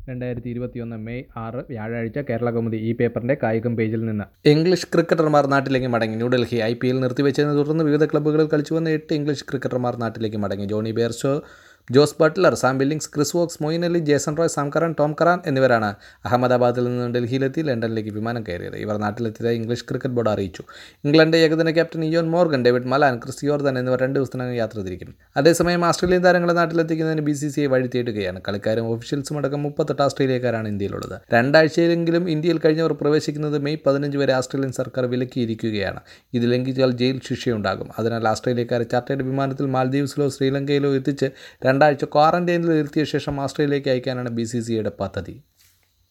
രണ്ടായിരത്തി ഇരുപത്തിയൊന്ന് മെയ് ആറ് വ്യാഴാഴ്ച കേരള കൗമുദി ഈ പേപ്പറിന്റെ കായികം പേജിൽ നിന്ന് ഇംഗ്ലീഷ് ക്രിക്കറ്റർമാർ നാട്ടിലേക്ക് മടങ്ങി ന്യൂഡൽഹി ഐ പി എൽ നിർത്തിവെച്ചതിനെ തുടർന്ന് വിവിധ ക്ലബ്ബുകളിൽ കളിച്ചു വന്ന എട്ട് ഇംഗ്ലീഷ് ക്രിക്കറ്റർമാർ നാട്ടിലേക്ക് മടങ്ങി Johnny Bairstow Jos Buttler Sam Billings Chris Woakes Moeen Ali Jason Roy Sam Curran Tom Curran എന്നിവരാണ് അഹമ്മദാബാദിൽ നിന്ന് ഡൽഹിയിലെത്തി ലണ്ടനിലേക്ക് വിമാനം കയറിയത് ഇവർ നാട്ടിലെത്തിയതായി ഇംഗ്ലീഷ് ക്രിക്കറ്റ് ബോർഡ് അറിയിച്ചു ഇംഗ്ലണ്ട് ഏകദിന captain Eoin Morgan David Malan Chris Jordan എന്നിവർ രണ്ട് ദിവസത്തിനകം യാത്ര തിരിക്കും അതേസമയം ആസ്ട്രേലിയൻ താരങ്ങളെ നാട്ടിലെത്തിക്കുന്നതിന് ബി സി സി ഐ വഴി തേടുകയാണ് കളിക്കാരും ഒഫീഷ്യൽസും അടക്കം മുപ്പത്തെട്ട് ആസ്ട്രേലിയക്കാരാണ് ഇന്ത്യയിലുള്ളത് രണ്ടാഴ്ചയിലെങ്കിലും ഇന്ത്യയിൽ കഴിഞ്ഞവർ പ്രവേശിക്കുന്നത് മെയ് പതിനഞ്ച് വരെ ആസ്ട്രേലിയൻ സർക്കാർ വിലക്കിയിരിക്കുകയാണ് ഇത് ലംഘിച്ചാൽ ജയിൽ ശിക്ഷയുണ്ടാകും അതിനാൽ ആസ്ട്രേലിയക്കാരെ ചാർട്ടേഡ് വിമാനത്തിൽ മാൽദീവ്സിലോ ശ്രീലങ്കയിലോ എത്തിച്ച് രണ്ടാഴ്ച ക്വാറന്റൈനിൽ ഇരുത്തിയ ശേഷം ആസ്ട്രേലിയയിലേക്ക് അയക്കാനാണ് ബി സി സി ഐയുടെ പദ്ധതി